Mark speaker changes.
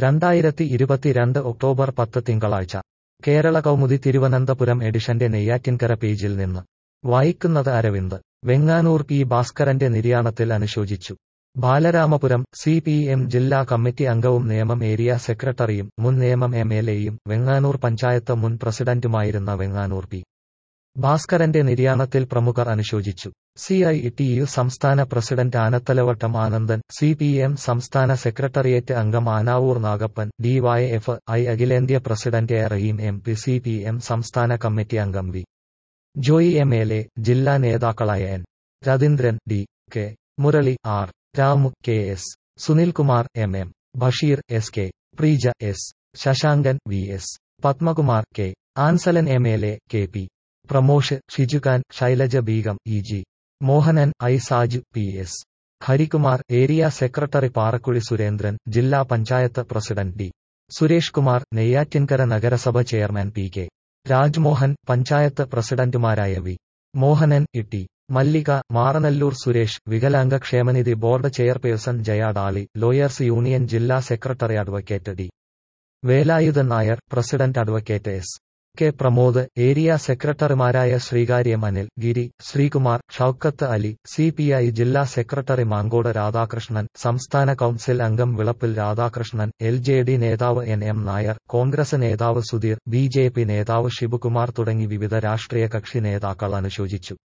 Speaker 1: രണ്ടായിരത്തി ഇരുപത്തിരണ്ട് ഒക്ടോബർ പത്ത് തിങ്കളാഴ്ച കേരള കൗമുദി തിരുവനന്തപുരം എഡിഷന്റെ നെയ്യാറ്റിൻകര പേജിൽ നിന്ന് വായിക്കുന്നത് അരവിന്ദ് വെങ്ങാനൂർ പി ഭാസ്കരന്റെ നിര്യാണത്തിൽ അനുശോചിച്ചു ബാലരാമപുരം സി പി എം ജില്ലാ കമ്മിറ്റി അംഗവും നേമം ഏരിയ സെക്രട്ടറിയും മുൻ നേമം എം എൽ എയും വെങ്ങാനൂർ പഞ്ചായത്ത് മുൻ പ്രസിഡന്റുമായിരുന്ന വെങ്ങാനൂർ പി ഭാസ്കരന്റെ നിര്യാണത്തിൽ പ്രമുഖർ അനുശോചിച്ചു സി ഐ ടി യു സംസ്ഥാന president Anathalavattom Anandan C P M സംസ്ഥാന സെക്രട്ടേറിയറ്റ് അംഗം ആനാവൂർ നാഗപ്പൻ ഡിവൈഎഫ് ഐ അഖിലേന്ത്യാ president A Rahim M P C P M സംസ്ഥാന കമ്മിറ്റി അംഗം V Joy M L A ജില്ലാ നേതാക്കളായ N Ratheendran D K Murali R Ramu K S Sunilkumar M M Basheer S K Preeja S Sasankan V S Padmakumar K Ansalan M L A K P Pramosh Shiju Khan Shailaja Beegum E G Mohanan I Saju P S Harikumar area secretary Parakuzhi Surendran ജില്ലാ panchayat president D Suresh Kumar Neyyattinkara നഗരസഭ chairman P K Rajmohan panchayat പ്രസിഡന്റുമാരായ V Mohanan Itty Mallika Maranalloor Suresh വികലാംഗ ക്ഷേമനിധി board chairperson Jaya Daly lawyers union ജില്ലാ secretary advocate D Velayudhan Nair president advocate S K Pramod area സെക്രട്ടറിമാരായ Sreekaryam Anil Giri Sreekumar Shoukath Ali C P I ജില്ലാ secretary Mankode Radhakrishnan സംസ്ഥാന council അംഗം Vilappil Radhakrishnan L J D നേതാവ് എൻ എം നായർ കോൺഗ്രസ് നേതാവ് സുധീർ ബി ജെ പി നേതാവ് ശിവകുമാർ തുടങ്ങി വിവിധ രാഷ്ട്രീയ കക്ഷി നേതാക്കൾ അനുശോചിച്ചു